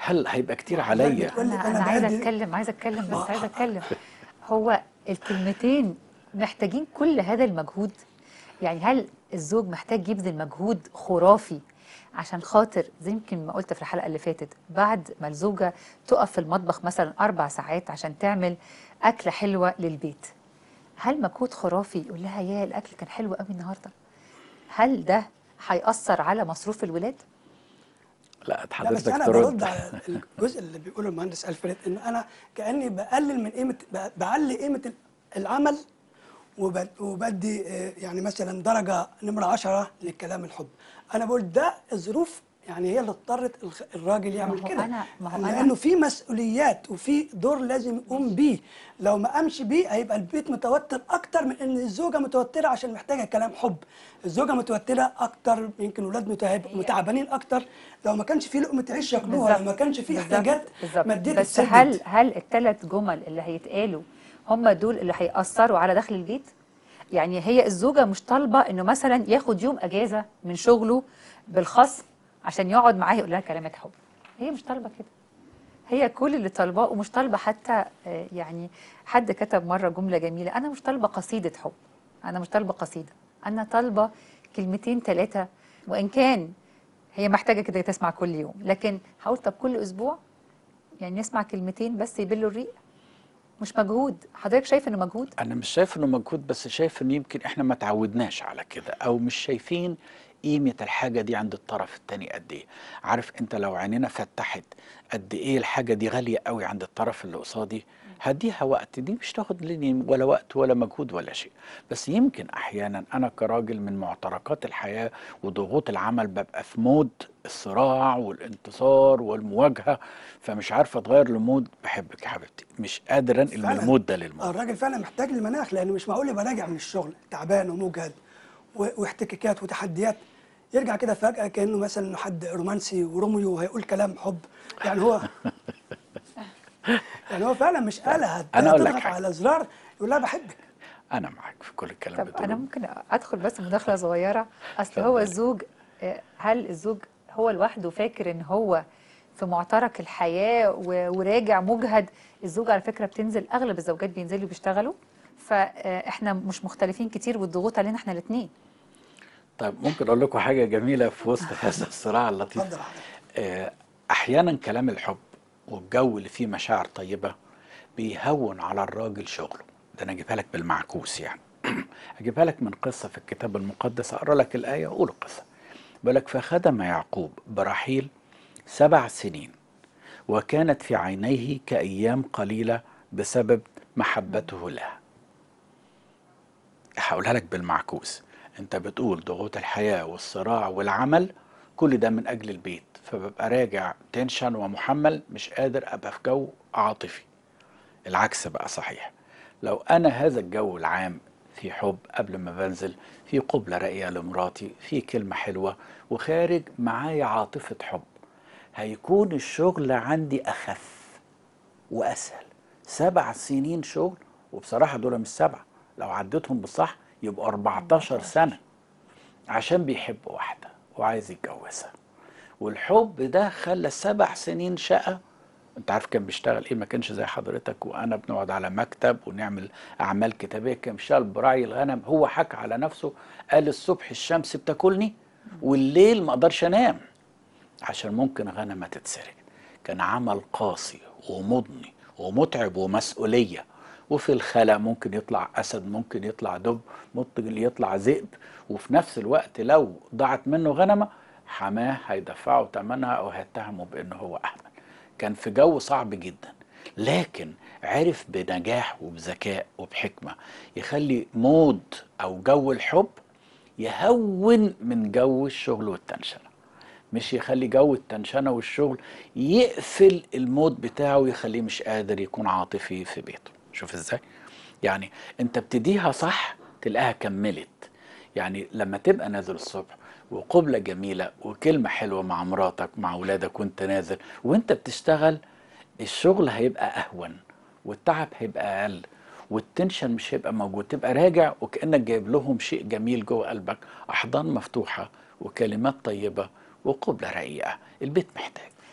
هل هيبقى كتير حضرتك عليا بتقول لي انا أنا انا عايزه بعدي- اتكلم عايزه اتكلم بس عايزه اتكلم هو الكلمتين محتاجين كل هذا المجهود يعني هل الزوج محتاج يبذل مجهود خرافي عشان خاطر زي يمكن ما قلت في الحلقه اللي فاتت بعد ما الزوجه تقف في المطبخ مثلا اربع ساعات عشان تعمل اكله حلوه للبيت هل مجهود خرافي يقول لها يا الاكل كان حلو قوي النهارده هل ده هيأثر على مصروف الولاد؟ لا لا بس حضرتك انا ترد برد على الجزء اللي بيقوله المهندس الفريد ان انا كاني بقلل من قيمه ب- بعلي قيمه العمل وب- وبدي آه، يعني مثلا درجه نمره 10 للكلام الحب انا بقول ده الظروف يعني هي اللي اضطرت الخ- الراجل يعمل هو كده أنا- ما هو أنا- لانه في مسؤوليات وفي دور لازم يقوم بيه لو ما قامش بيه هيبقى البيت متوتر اكتر من ان الزوجه متوتره عشان محتاجه كلام حب الزوجه متوتره اكتر يمكن ولاد متعب- متعبانين اكتر لو ما كانش في لقمه عيش ياكلوها لو ما كانش في بالظبط، احتياجات بالظبط. ماديه بس تتسدد. هل هل الثلاث جمل اللي هيتقالوا هم دول اللي هيأثروا على دخل البيت؟ يعني هي الزوجة مش طالبة انه مثلا ياخد يوم اجازة من شغله بالخصم عشان يقعد معاه يقول لها كلمات حب. هي مش طالبة كده. هي كل اللي طالباه ومش طالبة حتى آه، يعني حد كتب مرة جملة جميلة أنا مش طالبة قصيدة حب أنا مش طالبة قصيدة أنا طالبة كلمتين ثلاثة وإن كان هي محتاجة كده تسمع كل يوم لكن هقول طب كل أسبوع يعني نسمع كلمتين بس يبلوا الريق مش مجهود حضرتك شايف انه مجهود انا مش شايف انه مجهود بس شايف ان يمكن احنا ما تعودناش على كده او مش شايفين قيمة الحاجة دي عند الطرف التاني قد ايه عارف انت لو عينينا فتحت قد ايه الحاجة دي غالية قوي عند الطرف اللي قصادي هديها وقت دي مش تاخد مني ولا وقت ولا مجهود ولا شيء بس يمكن احيانا انا كراجل من معتركات الحياة وضغوط العمل ببقى في مود الصراع والانتصار والمواجهة فمش عارف اتغير لمود بحبك يا حبيبتي مش قادر انقل من فعلاً. المود ده للمود الراجل فعلا محتاج للمناخ لانه مش معقول يبقى راجع من الشغل تعبان ومجهد و- واحتكاكات وتحديات يرجع كده فجأة كأنه مثلا إنه حد رومانسي وروميو وهيقول كلام حب يعني هو يعني هو فعلا مش آلة هت- أنا أقول لك هتضغط حاجة. على زرار يقول لها بحبك انا معاك في كل الكلام طب بتقوله انا ممكن ادخل بس مداخله صغيره اصل هو اتفضلي. الزوج آه، هل الزوج هو لوحده فاكر ان هو في معترك الحياه و- وراجع مجهد الزوج على فكره بتنزل اغلب الزوجات بينزلوا بيشتغلوا فاحنا مش مختلفين كتير والضغوط علينا احنا الاثنين طيب ممكن اقول لكم حاجه جميله في وسط هذا الصراع اللطيف اتفضل يا حضرتك. آه، احيانا كلام الحب والجو اللي فيه مشاعر طيبه بيهون على الراجل شغله ده انا اجيبها لك بالمعكوس يعني اجيبها لك من قصه في الكتاب المقدس اقرا لك الايه واقول القصه بيقول لك فخدم يعقوب برحيل سبع سنين وكانت في عينيه كايام قليله بسبب محبته لها هقولها لك بالمعكوس انت بتقول ضغوط الحياة والصراع والعمل كل ده من اجل البيت فببقى راجع تنشن ومحمل مش قادر ابقى في جو عاطفي العكس بقى صحيح لو انا هذا الجو العام في حب قبل ما بنزل في قبلة راقية لمراتي في كلمة حلوة وخارج معايا عاطفة حب هيكون الشغل عندي اخف واسهل سبع سنين شغل وبصراحه دول مش سبعه لو عديتهم بالصح يبقوا 14 سنه عشان بيحب واحده وعايز يتجوزها والحب ده خلى سبع سنين شقه انت عارف كان بيشتغل ايه ما كانش زي حضرتك وانا بنقعد على مكتب ونعمل اعمال كتابيه كان بيشتغل براعي الغنم هو حكى على نفسه قال الصبح الشمس بتاكلني والليل ما اقدرش انام عشان ممكن غنمة تتسرق كان عمل قاسي ومضني ومتعب ومسؤولية وفي الخلا ممكن يطلع أسد ممكن يطلع دب ممكن يطلع ذئب وفي نفس الوقت لو ضاعت منه غنمة حماه هيدفعه ثمنها أو هيتهمه بأنه هو أهمل كان في جو صعب جدا لكن عرف بنجاح وبذكاء وبحكمة يخلي مود أو جو الحب يهون من جو الشغل والتنشنة مش يخلي جو التنشنة والشغل يقفل المود بتاعه ويخليه مش قادر يكون عاطفي في بيته شوف ازاي يعني انت بتديها صح تلاقيها كملت يعني لما تبقى نازل الصبح وقبلة جميلة وكلمة حلوة مع مراتك مع أولادك وانت نازل وانت بتشتغل الشغل هيبقى أهون والتعب هيبقى أقل والتنشن مش هيبقى موجود تبقى راجع وكأنك جايب لهم شيء جميل جوه قلبك أحضان مفتوحة وكلمات طيبة وقبلة رقيقة البيت محتاج